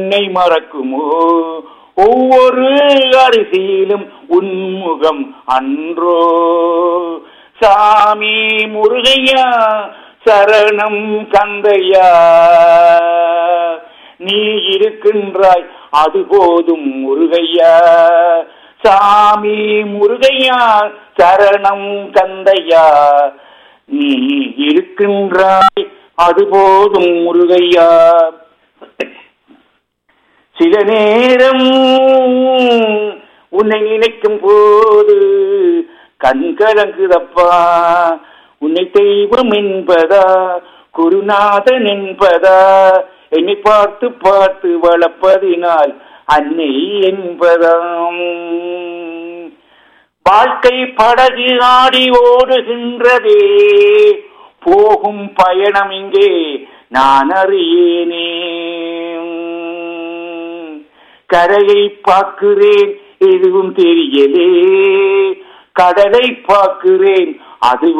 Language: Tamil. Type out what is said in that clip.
என்னை மறக்குமோ ஒவ்வொரு அரிசியிலும் உன்முகம் அன்றோ சாமி முருகையா சரணம் கந்தையா நீ இருக்கின்றாய் அது போதும் முருகையா சாமி முருகையா சரணம் கந்தையா நீ இருக்கின்றாய் அது போதும் முருகையா சில நேரம் உன்னை நினைக்கும் போது கண் கலங்குதப்பா உன்னை தெய்வம் என்பதா குருநாதன் என்பதா என்னை பார்த்து பார்த்து வளர்ப்பதினால் அன்னை என்பதாம் வாழ்க்கை படகு ஆடி ஓடுகின்றதே போகும் பயணம் இங்கே நான் அறியேனே கரையை பார்க்கிறேன் எதுவும் தெரியலே கடலை பார்க்கிறேன் அது